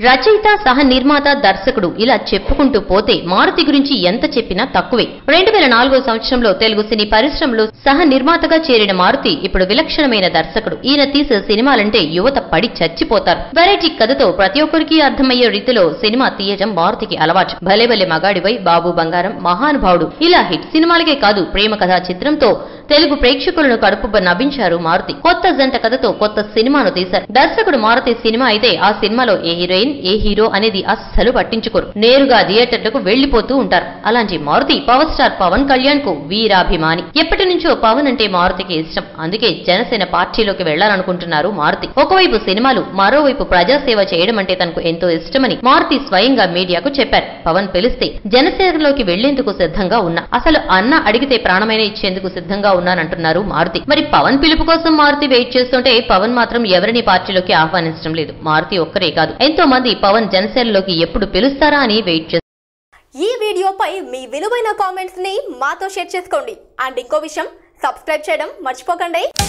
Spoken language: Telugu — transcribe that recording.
రచయిత సహ నిర్మాత దర్శకుడు ఇలా చెప్పుకుంటూ పోతే మారుతి గురించి ఎంత చెప్పినా తక్కువే రెండు వేల నాలుగో సంవత్సరంలో తెలుగు సినీ పరిశ్రమలో సహ నిర్మాతగా చేరిన మారుతి ఇప్పుడు విలక్షణమైన దర్శకుడు ఈయన తీసే సినిమాలంటే యువత పడి చచ్చిపోతారు వెరైటీ కథతో ప్రతి ఒక్కరికి అర్థమయ్యే రీతిలో సినిమా తీయటం మారుతికి అలవాటు భలే భలే మగాడివై బాబు బంగారం మహానుభావుడు ఇలా హిట్ సినిమాలకే కాదు ప్రేమ కథా చిత్రంతో తెలుగు ప్రేక్షకులను కడుపుబ్బ నవ్వించారు మారుతి కొత్త జంట కథతో కొత్త సినిమాను తీశారు దర్శకుడు మారుతి సినిమా అయితే ఆ సినిమాలో ఏ హీరోయిన్ ఏ హీరో అనేది అస్సలు పట్టించుకోరు నేరుగా థియేటర్లకు వెళ్లిపోతూ ఉంటారు అలాంటి మారుతి పవర్ స్టార్ పవన్ కళ్యాణ్ కు వీరాభిమాని ఎప్పటి నుంచో పవన్ అంటే మారుతికి ఇష్టం అందుకే జనసేన పార్టీలోకి వెళ్లాలనుకుంటున్నారు మారుతి ఒకవైపు సినిమాలు మరోవైపు ప్రజాసేవ చేయడం అంటే తనకు ఎంతో ఇష్టమని మారుతి స్వయంగా మీడియాకు చెప్పారు పవన్ పిలిస్తే జనసేనలోకి వెళ్లేందుకు సిద్ధంగా ఉన్నా అసలు అన్న అడిగితే ప్రాణమైన ఇచ్చేందుకు సిద్ధంగా ఉన్నానంటున్నారు మారుతి మరి పవన్ పిలుపు కోసం మారుతి వెయిట్ చేస్తుంటే పవన్ మాత్రం ఎవరిని పార్టీలోకి ఆహ్వానించడం లేదు మారుతి ఒక్కరే కాదు ఎంతో మంది పవన్ జనసేనలోకి ఎప్పుడు పిలుస్తారా అని వెయిట్ చేస్తున్నారు ఈ వీడియోపై మీ విలువైన కామెంట్స్ ని మాతో షేర్ చేసుకోండి అండ్ ఇంకో విషయం సబ్స్క్రైబ్ చేయడం మర్చిపోకండి